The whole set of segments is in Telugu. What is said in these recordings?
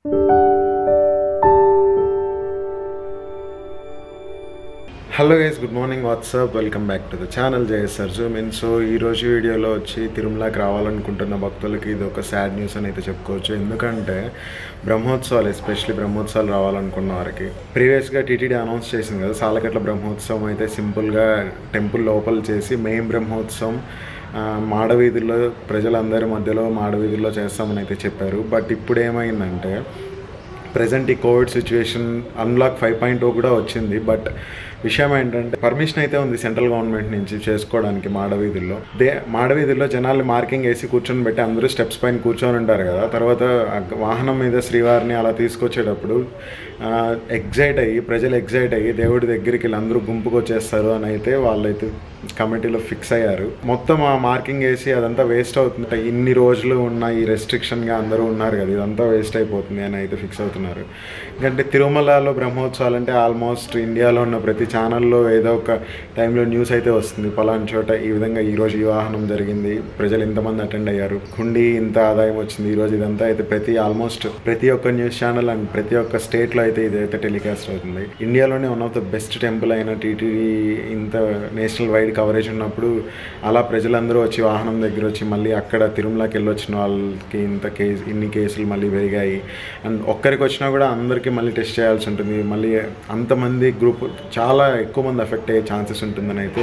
hello guys good morning what's up welcome back to the channel జయసర్ జూమిన్ సో ఈ రోజు వీడియోలో వచ్చి తిరుమలకి రావాలనుకుంటున్న భక్తులకి ఇది ఒక సాడ్ న్యూస్ అని అయితే చెప్పుకోవచ్చు ఎందుకంటే బ్రహ్మోత్సవాలు ఎస్పెషల్లీ బ్రహ్మోత్సవాలు రావాలనుకున్న వారికి ప్రీవియస్గా టీటీడీ అనౌన్స్ చేసింది కదా సాలకట్ల బ్రహ్మోత్సవం అయితే సింపుల్గా టెంపుల్ లోపల చేసి మెయిన్ బ్రహ్మోత్సవం ఆ, మాడవీధుల్లో ప్రజలందరి మధ్యలో మాడవీధుల్లో చేస్తామని అయితే చెప్పారు బట్ ఇప్పుడు ఏమైందంటే ప్రజెంట్ ఈ Covid situation unlock five point o కూడా వచ్చింది బట్ విషయం ఏంటంటే పర్మిషన్ అయితే ఉంది సెంట్రల్ గవర్నమెంట్ నుంచి చేసుకోవడానికి మాడవీధుల్లో దే మాడవీధుల్లో జనాలు మార్కింగ్ వేసి కూర్చొని పెట్టి అందరూ స్టెప్స్ పైన కూర్చొని ఉంటారు కదా తర్వాత ఆ వాహనం మీద శ్రీవారిని అలా తీసుకొచ్చేటప్పుడు ఎగ్జైట్ అయ్యి ప్రజలు ఎగ్జైట్ అయ్యి దేవుడి దగ్గరికి వీళ్ళు అందరూ గుంపుకు వచ్చేస్తారు అని అయితే వాళ్ళైతే కమిటీలో ఫిక్స్ అయ్యారు మొత్తం ఆ మార్కింగ్ వేసి అదంతా వేస్ట్ అవుతుంది ఇన్ని రోజులు ఉన్న ఈ రెస్ట్రిక్షన్గా అందరూ ఉన్నారు కదా ఇదంతా వేస్ట్ అయిపోతుంది అని అయితే ఫిక్స్ అవుతున్నారు ఎందుకంటే తిరుమలలో బ్రహ్మోత్సవాలు అంటే ఆల్మోస్ట్ ఇండియాలో ఉన్న ప్రతి ఛానల్లో ఏదో ఒక టైంలో న్యూస్ అయితే వస్తుంది పలానా చోట ఈ విధంగా ఈ రోజు ఈ వాహనం జరిగింది ప్రజలు ఇంతమంది అటెండ్ అయ్యారు హుండీ ఇంత ఆదాయం వచ్చింది ఈ రోజు ఇదంతా అయితే ప్రతి ఆల్మోస్ట్ ప్రతి ఒక్క న్యూస్ ఛానల్ అండ్ ప్రతి ఒక్క స్టేట్లో అయితే ఇదైతే టెలికాస్ట్ అవుతుంది ఇండియాలోనే one of the best temple అయిన టీటీడీ ఇంత నేషనల్ వైడ్ కవరేజ్ ఉన్నప్పుడు అలా ప్రజలందరూ వచ్చి వాహనం దగ్గర వచ్చి మళ్ళీ అక్కడ తిరుమలకి వెళ్ళి వచ్చిన వాళ్ళకి ఇంత కేసు ఇన్ని కేసులు మళ్ళీ పెరిగాయి అండ్ ఒక్కరికి వచ్చినా కూడా అందరికీ మళ్ళీ టెస్ట్ చేయాల్సి ఉంటుంది మళ్ళీ అంతమంది గ్రూప్ చాలా ఎక్కువ మంది ఎఫెక్ట్ అయ్యే ఛాన్సెస్ ఉంటుందని అయితే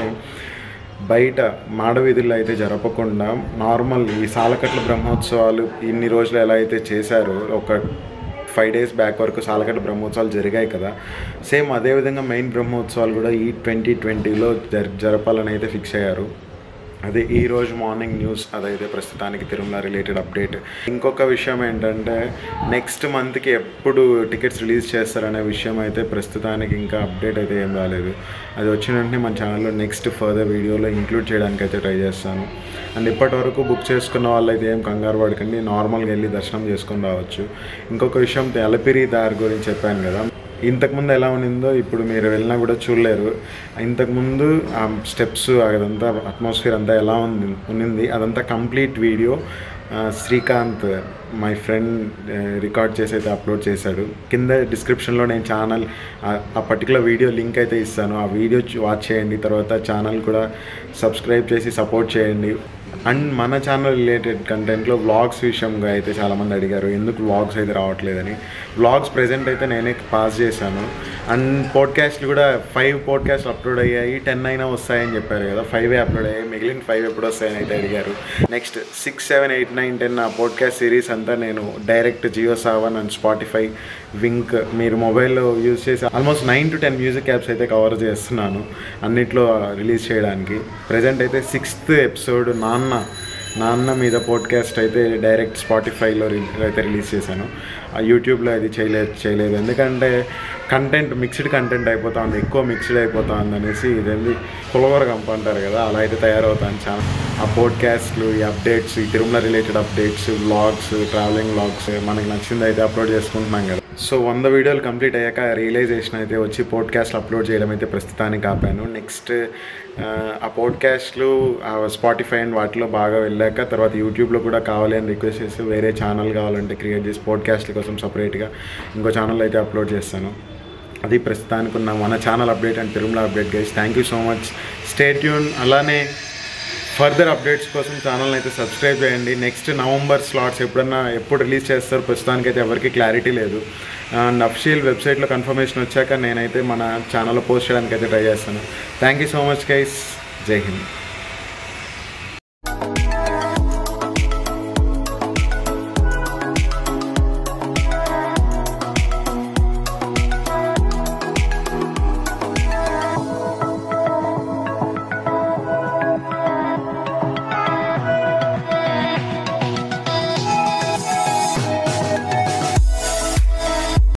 బయట మాడవీధుల్లో అయితే జరపకుండా నార్మల్ ఈ సాలకట్ల బ్రహ్మోత్సవాలు ఇన్ని రోజులు ఎలా అయితే చేశారో ఒక ఫైవ్ డేస్ బ్యాక్ వరకు సాలకట్ల బ్రహ్మోత్సవాలు జరిగాయి కదా సేమ్ అదేవిధంగా మెయిన్ బ్రహ్మోత్సవాలు కూడా ఈ ట్వంటీ ట్వంటీలో జర జరపాలని అయితే ఫిక్స్ అయ్యారు అదే ఈ రోజు మార్నింగ్ న్యూస్ అదైతే ప్రస్తుతానికి తిరుమల రిలేటెడ్ అప్డేట్ ఇంకొక విషయం ఏంటంటే నెక్స్ట్ మంత్కి ఎప్పుడు టికెట్స్ రిలీజ్ చేస్తారనే విషయం అయితే ప్రస్తుతానికి ఇంకా అప్డేట్ అయితే ఏం రాలేదు అది వచ్చిన వెంటనే మన ఛానల్లో నెక్స్ట్ ఫర్దర్ వీడియోలో ఇంక్లూడ్ చేయడానికి అయితే ట్రై చేస్తాను అండ్ ఇప్పటి వరకు బుక్ చేసుకున్న వాళ్ళైతే ఏం కంగారు పడకండి నార్మల్గా వెళ్ళి దర్శనం చేసుకొని రావచ్చు ఇంకొక విషయం అలపిరి దారి గురించి చెప్పాను కదా ఇంతకుముందు ఎలా ఉన్నిందో ఇప్పుడు మీరు వెళ్ళినా కూడా చూడలేరు ఇంతకుముందు ఆ స్టెప్స్ అదంతా అట్మాస్ఫియర్ అంతా ఎలా ఉంది ఉన్నింది అదంతా కంప్లీట్ వీడియో ఆ, శ్రీకాంత్ మై ఫ్రెండ్ రికార్డ్ చేసి అయితే అప్లోడ్ చేశాడు కింద డిస్క్రిప్షన్లో నేను ఛానల్ ఆ పర్టికులర్ వీడియో లింక్ అయితే ఇస్తాను ఆ వీడియో వాచ్ చేయండి తర్వాత ఛానల్ కూడా సబ్స్క్రైబ్ చేసి సపోర్ట్ చేయండి అండ్ మన ఛానల్ రిలేటెడ్ కంటెంట్లో వ్లాగ్స్ విషయంగా అయితే చాలామంది అడిగారు ఎందుకు వ్లాగ్స్ అయితే రావట్లేదని వ్లాగ్స్ ప్రెజెంట్ అయితే నేనే పాస్ చేశాను అండ్ పోడ్కాస్ట్లు కూడా ఫైవ్ పోడ్కాస్ట్లు అప్లోడ్ అయ్యాయి టెన్ అయినా వస్తాయని చెప్పారు కదా ఫైవే అప్లోడ్ అయ్యాయి మిగిలిన ఫైవ్ ఎప్పుడు వస్తాయని అయితే అడిగారు next six seven eight nine ten ఆ పోడ్కాస్ట్ సిరీస్ అంతా నేను direct Jio Saavn and Spotify Wynk మీరు మొబైల్లో యూజ్ చేసి almost nine to ten music apps అయితే కవర్ చేస్తున్నాను అన్నిట్లో రిలీజ్ చేయడానికి ప్రజెంట్ అయితే సిక్స్త్ ఎపిసోడ్ నాన్న నాన్న మీద పోడ్కాస్ట్ అయితే డైరెక్ట్ స్పాటిఫైలో రి- అయితే రిలీజ్ చేశాను ఆ యూట్యూబ్లో అది చేయలేదు చేయలేదు ఎందుకంటే కంటెంట్ మిక్స్డ్ కంటెంట్ అయిపోతా ఉంది ఎక్కువ మిక్స్డ్ అయిపోతా ఉంది అనేసి ఇదేంది పులవర కంప అంటారు కదా అలా అయితే తయారవుతాను చాలా ఆ పోడ్కాస్ట్లు ఈ అప్డేట్స్ ఈ Tirumala related updates vlogs travelling vlogs మనకి నచ్చింది అయితే అప్లోడ్ చేసుకుంటున్నాం కదా సో వంద వీడియోలు కంప్లీట్ అయ్యాక రియలైజేషన్ అయితే వచ్చి పోడ్కాస్ట్ అప్లోడ్ చేయడం అయితే ప్రస్తుతానికి ఆపాను నెక్స్ట్ ఆ పోడ్కాస్ట్లు స్పాటిఫై అండ్ వాటిలో బాగా వెళ్ళాక తర్వాత యూట్యూబ్లో కూడా కావాలి అని రిక్వెస్ట్ చేసి వేరే ఛానల్ కావాలంటే క్రియేట్ చేసి పోడ్కాస్ట్ల కోసం సపరేట్గా ఇంకో ఛానల్ అయితే అప్లోడ్ చేస్తాను అది ప్రస్తుతానికి ఉన్న మన channel update and Tirumala update guys thank you so much stay tuned అలానే ఫర్దర్ అప్డేట్స్ కోసం ఛానల్ని అయితే సబ్స్క్రైబ్ చేయండి నెక్స్ట్ నవంబర్ స్లాట్స్ ఎప్పుడన్నా ఎప్పుడు రిలీజ్ చేస్తారు ప్రస్తుతానికి అయితే ఎవరికి క్లారిటీ లేదు అండ్ అఫిషియల్ వెబ్సైట్లో కన్ఫర్మేషన్ వచ్చాక నేనైతే మన ఛానల్లో పోస్ట్ చేయడానికి అయితే ట్రై చేస్తాను thank you so much guys జై హింద్